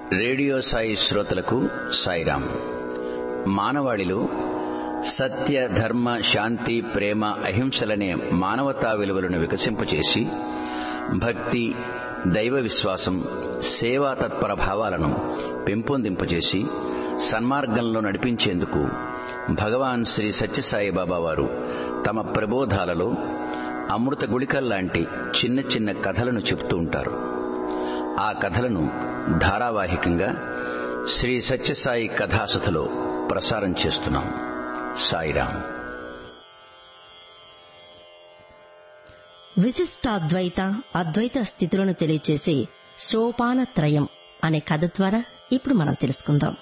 radio Sai శ్రోతలకు సాయిరాం మానవాళిలో సత్య ధర్మ శాంతి ప్రేమ అహింసలనే మానవతా విలువలను వికసింపచేసి భక్తి దైవ విశ్వాసం సేవా తత్పర భావాలను పెంపొందింపజేసి సన్మార్గంలో నడిపించేందుకు భగవాన్ శ్రీ సత్యసాయి బాబా వారు తమ ప్రబోధాలలో అమృత గుళికల్లాంటి చిన్న చిన్న కథలను చెబుతూ ఉంటారు ఆ కథలను ధారావాహికంగా శ్రీ సత్యసాయి కథాసథలో ప్రసారం చేస్తున్నాం సాయిరాం విశిష్టాద్వైత అద్వైత స్థితులను తెలియచేసే సోపానత్రయం అనే కథ ద్వారా ఇప్పుడు మనం తెలుసుకుందాం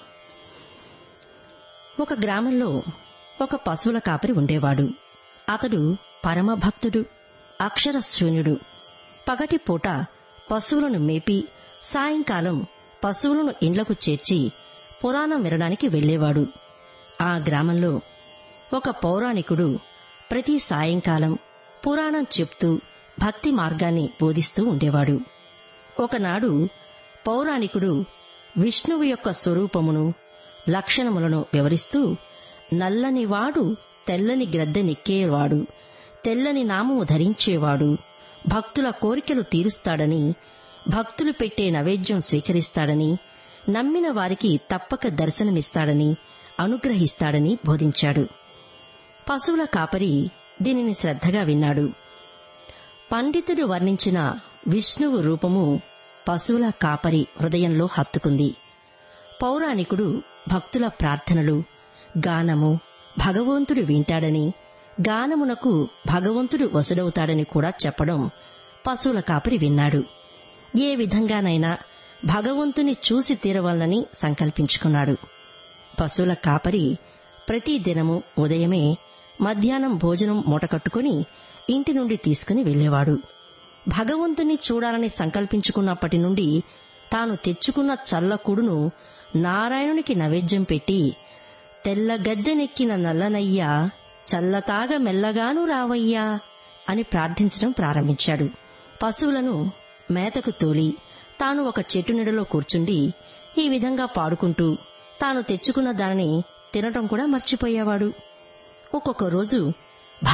ఒక గ్రామంలో ఒక పశువుల కాపరి ఉండేవాడు అతడు పరమభక్తుడు అక్షరశూన్యుడు పగటి పూట పశువులను మేపి సాయంకాలం పశువులను ఇండ్లకు చేర్చి పురాణం వినడానికి వెళ్లేవాడు ఆ గ్రామంలో ఒక పౌరాణికుడు ప్రతి సాయంకాలం పురాణం చెప్తూ భక్తి మార్గాన్ని బోధిస్తూ ఉండేవాడు ఒకనాడు పౌరాణికుడు విష్ణువు యొక్క స్వరూపమును లక్షణములను వివరిస్తూ నల్లనివాడు తెల్లని గ్రద్దెనెక్కేవాడు తెల్లని నామము ధరించేవాడు భక్తుల కోరికలు తీరుస్తాడని భక్తులు పెట్టే నైవేద్యం స్వీకరిస్తాడని నమ్మిన వారికి తప్పక దర్శనమిస్తాడని అనుగ్రహిస్తాడని బోధించాడు పశువుల కాపరి దీనిని శ్రద్ధగా విన్నాడు పండితుడు వర్ణించిన విష్ణువు రూపము పశువుల కాపరి హృదయంలో హత్తుకుంది పౌరాణికుడు భక్తుల ప్రార్థనలు గానము భగవంతుడు వింటాడని గానమునకు భగవంతుడు వసుడవుతాడని కూడా చెప్పడం పశువుల కాపరి విన్నాడు ఏ విధంగానైనా భగవంతుని చూసి తీరవాలని సంకల్పించుకున్నాడు పశువుల కాపరి ప్రతి దినము ఉదయమే మధ్యాహ్నం భోజనం మూటకట్టుకుని ఇంటి నుండి తీసుకుని వెళ్లేవాడు భగవంతుని చూడాలని సంకల్పించుకున్నప్పటి నుండి తాను తెచ్చుకున్న చల్లకుడును నారాయణునికి నైవేద్యం పెట్టి తెల్ల గద్దెనెక్కిన నల్లనయ్యా చల్లతాగ మెల్లగాను రావయ్యా అని ప్రార్థించడం ప్రారంభించాడు పశువులను మేతకు తోలి తాను ఒక చెట్టు నీడలో కూర్చుండి ఈ విధంగా పాడుకుంటూ తాను తెచ్చుకున్న దానిని తినటం కూడా మర్చిపోయేవాడు ఒక్కొక్క రోజు